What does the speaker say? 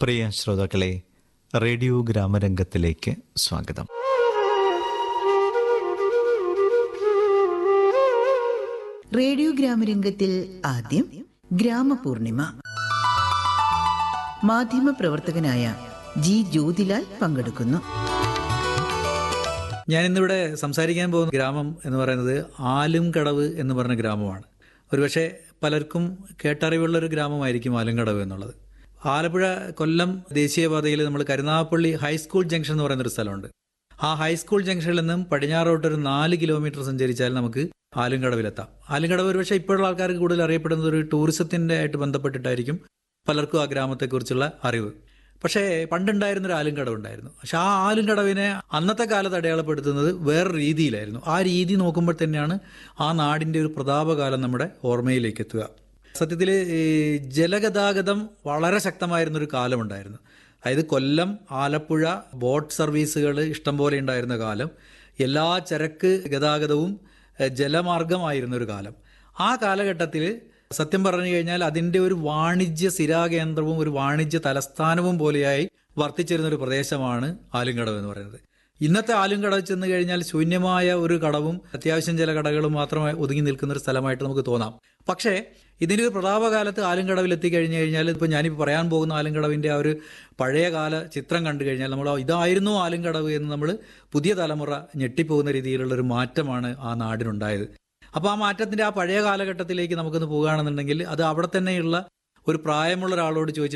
പ്രിയ ശ്രോതാക്കളെ റേഡിയോ ഗ്രാമരംഗത്തിലേക്ക് സ്വാഗതം റേഡിയോ ഗ്രാമരംഗത്തിൽ ആദ്യം ഗ്രാമപൂർണിമ മാധ്യമ പ്രവർത്തകനായ ജി ജ്യോതിലാൽ പങ്കെടുക്കുന്നു ഞാൻ ഇന്നിവിടെ സംസാരിക്കാൻ പോകുന്ന ഗ്രാമം എന്ന് പറയുന്നത് ആലുംകടവ് എന്ന് പറഞ്ഞ ഗ്രാമമാണ് ഒരുപക്ഷെ പലർക്കും കേട്ടറിവുള്ള ഒരു ഗ്രാമമായിരിക്കും ആലുംകടവ് എന്നുള്ളത് ആലപ്പുഴ കൊല്ലം ദേശീയപാതയിൽ നമ്മൾ കരുനാഗപ്പള്ളി ഹൈസ്കൂൾ ജംഗ്ഷൻ എന്ന് പറയുന്ന ഒരു സ്ഥലമുണ്ട് ആ ഹൈസ്കൂൾ ജംഗ്ഷനിൽ നിന്നും പടിഞ്ഞാറോട്ട് ഒരു നാല് കിലോമീറ്റർ സഞ്ചരിച്ചാൽ നമുക്ക് ആലുംകടവിലെത്താം ആലുംകടവ് ഒരുപക്ഷെ ഇപ്പോഴുള്ള ആൾക്കാർക്ക് കൂടുതൽ അറിയപ്പെടുന്നത് ഒരു ടൂറിസത്തിന്റെ ആയിട്ട് ബന്ധപ്പെട്ടിട്ടായിരിക്കും പലർക്കും ആ ഗ്രാമത്തെക്കുറിച്ചുള്ള അറിവ് പക്ഷേ പണ്ടുണ്ടായിരുന്ന ഒരു ആലുംകടവ് ഉണ്ടായിരുന്നു പക്ഷെ ആ ആലുംകടവിനെ അന്നത്തെ കാലത്ത് അടയാളപ്പെടുത്തുന്നത് വേറെ രീതിയിലായിരുന്നു ആ രീതി നോക്കുമ്പോൾ തന്നെയാണ് ആ നാടിന്റെ ഒരു പ്രതാപകാലം നമ്മുടെ ഓർമ്മയിലേക്ക് എത്തുക സത്യത്തിൽ ഈ ജലഗതാഗതം വളരെ ശക്തമായിരുന്ന ഒരു കാലമുണ്ടായിരുന്നു അതായത് കൊല്ലം ആലപ്പുഴ ബോട്ട് സർവീസുകൾ ഇഷ്ടംപോലെ ഉണ്ടായിരുന്ന കാലം എല്ലാ ചരക്ക് ഗതാഗതവും എഹ്, ജലമാർഗമായിരുന്ന ഒരു കാലം ആ കാലഘട്ടത്തിൽ സത്യം പറഞ്ഞു കഴിഞ്ഞാൽ അതിന്റെ ഒരു വാണിജ്യ സ്ഥിരാകേന്ദ്രവും ഒരു വാണിജ്യ തലസ്ഥാനവും പോലെയായി വർത്തിച്ചിരുന്ന ഒരു പ്രദേശമാണ് ആലുംകടവ് എന്ന് പറയുന്നത് ഇന്നത്തെ ആലുംകടവ് ചെന്ന് കഴിഞ്ഞാൽ ശൂന്യമായ ഒരു കടവും അത്യാവശ്യം ചില കടകളും മാത്രമായി ഒതുങ്ങി നിൽക്കുന്ന ഒരു സ്ഥലമായിട്ട് നമുക്ക് തോന്നാം പക്ഷേ ഇതിന്റെ ഒരു പ്രതാപകാലത്ത് ആലുംകടവിൽ എത്തിക്കഴിഞ്ഞു കഴിഞ്ഞാൽ ഇപ്പോൾ ഞാനിപ്പോൾ പറയാൻ പോകുന്ന ആലുംകടവിന്റെ ആ ഒരു പഴയകാല ചിത്രം കണ്ടു കഴിഞ്ഞാൽ നമ്മൾ ആ ഇതായിരുന്നു ആലുംകടവ് എന്ന് നമ്മൾ പുതിയ തലമുറ ഞെട്ടിപ്പോകുന്ന രീതിയിലുള്ള ഒരു മാറ്റമാണ് ആ നാടിനുണ്ടായത് അപ്പോൾ ആ മാറ്റത്തിന്റെ ആ പഴയ കാലഘട്ടത്തിലേക്ക് നമുക്കൊന്ന് പോകുകയാണെന്നുണ്ടെങ്കിൽ അത് അവിടെ തന്നെയുള്ള ഒരു പ്രായമുള്ള ഒരാളോട് ചോദിച്ചിട്ട്